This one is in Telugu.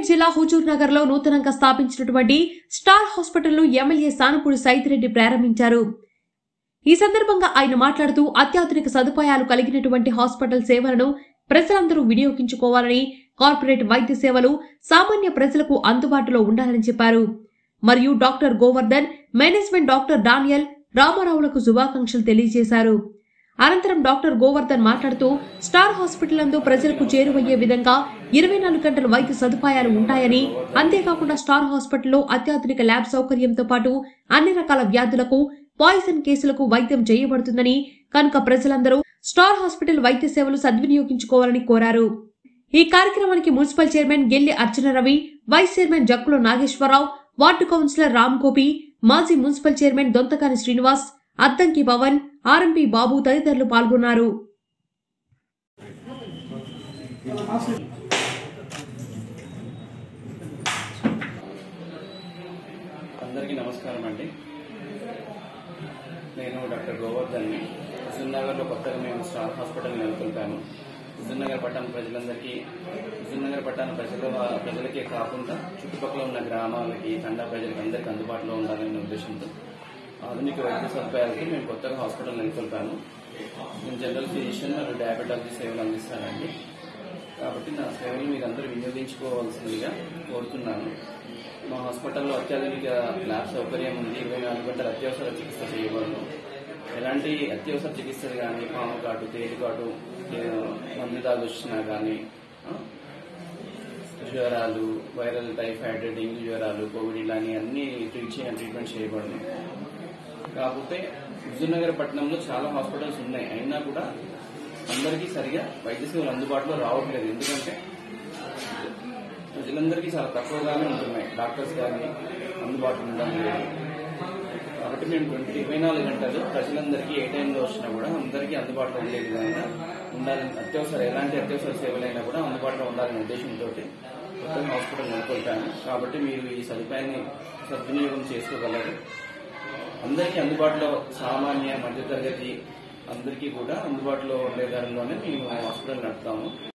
జిల్లా హుజూర్ నగర్ లో నూతనంగా స్థాపించినటువంటి స్టార్ హాస్పిటల్ ను ఎమ్మెల్యే సానుపూడి సైతిరెడ్డి ప్రారంభించారు ఈ సందర్భంగా ఆయన మాట్లాడుతూ అత్యాధునిక సదుపాయాలు కలిగినటువంటి హాస్పిటల్ సేవలను ప్రజలందరూ వినియోగించుకోవాలని కార్పొరేట్ వైద్య సేవలు సామాన్య ప్రజలకు అందుబాటులో ఉండాలని చెప్పారు మరియు doctor Govardhan management doctor Daniel రామారావులకు శుభాకాంక్షలు తెలియజేశారు అనంతరం డాక్టర్ గోవర్ధన్ మాట్లాడుతూ స్టార్ హాస్పిటల్ నందు ప్రజలకు చేరువయ్యే విధంగా ఇరవై నాలుగు గంటల వైద్య సదుపాయాలు ఉంటాయని అంతేకాకుండా స్టార్ హాస్పిటల్లో అత్యాధునిక ల్యాబ్ సౌకర్యంతో పాటు అన్ని రకాల వ్యాధులకు పాయిజన్ కేసులకు వైద్యం చేయబడుతుందని కనుక ప్రజలందరూ స్టార్ హాస్పిటల్ వైద్య సేవలు సద్వినియోగించుకోవాలని కోరారు ఈ కార్యక్రమానికి municipal chairman Gelli Archana Ravi vice chairman Jakkula Nageswararao ward councillor Ram Gopi మాజీ municipal chairman Dontakani Srinivas Addanki Pavan RMP Babu తదితరులు పాల్గొన్నారు అందరికీ నమస్కారం అండి నేను డాక్టర్ గోవర్ధన్ని హుజూర్నగర్లో కొత్తగా మేము స్టార్ హాస్పిటల్ నెలకొల్పాము హుజూర్నగర్ పట్టణ ప్రజలందరికీ హుజూర్నగర్ పట్టణ ప్రజల ప్రజలకే కాకుండా చుట్టుపక్కల ఉన్న గ్రామాలకి తండా ప్రజలకి అందరికీ అందుబాటులో ఉండాలనే ఉద్దేశంతో ఆధునిక వైద్య సదుపాయాలకి మేము కొత్తగా హాస్పిటల్ నెలకొల్పాము నేను జనరల్ ఫిజిషియన్ మరియు డయాబెటాలజీ సేవలు అందిస్తానండి కాబట్టి నా సేవలు మీరందరూ వినియోగించుకోవాల్సిందిగా కోరుతున్నాను మా హాస్పిటల్లో అత్యాధునిక ల్యాబ్ సౌకర్యం ఉంది ఇరవై నాలుగు గంటల అత్యవసర చికిత్స చేయబడను ఎలాంటి అత్యవసర చికిత్సలు కానీ పాము కాటు తేలి కాటు ఏ, మందు తాగొచ్చినా కానీ ఆ, జ్వరాలు వైరల్ టైఫాయిడ్ డెంగ్యూ జ్వరాలు కోవిడ్ ఇలాని అన్ని ట్రీట్ చేయ ట్రీట్మెంట్ చేయబడను కాకపోతే హుజూర్నగర్ పట్టణంలో చాలా హాస్పిటల్స్ ఉన్నాయి అయినా కూడా అందరికీ సరిగా వైద్య సేవలు అందుబాటులో రావట్లేదు ఎందుకంటే ప్రజలందరికీ చాలా తక్కువగానే ఉంటున్నాయి డాక్టర్స్ కానీ అందుబాటులో ఉండడం లేదు కాబట్టి మేము ట్వంటీ ఇరవై నాలుగు గంటలు ప్రజలందరికీ ఏ టైంలో వచ్చినా కూడా అందరికీ అందుబాటులో ఉండే విధంగా ఉండాలని అత్యవసర ఎలాంటి అత్యవసర సేవలైనా కూడా అందుబాటులో ఉండాలనే ఉద్దేశంతో కొత్త హాస్పిటల్ నెలకొల్పాను కాబట్టి మీరు ఈ సదుపాయాన్ని సద్వినియోగం చేసుకోగలరు అందరికీ అందుబాటులో సామాన్య మధ్యతరగతి అందరికీ కూడా అందుబాటులో ఉండే ధరలోనే మేము హాస్పిటల్ నడుపుతాము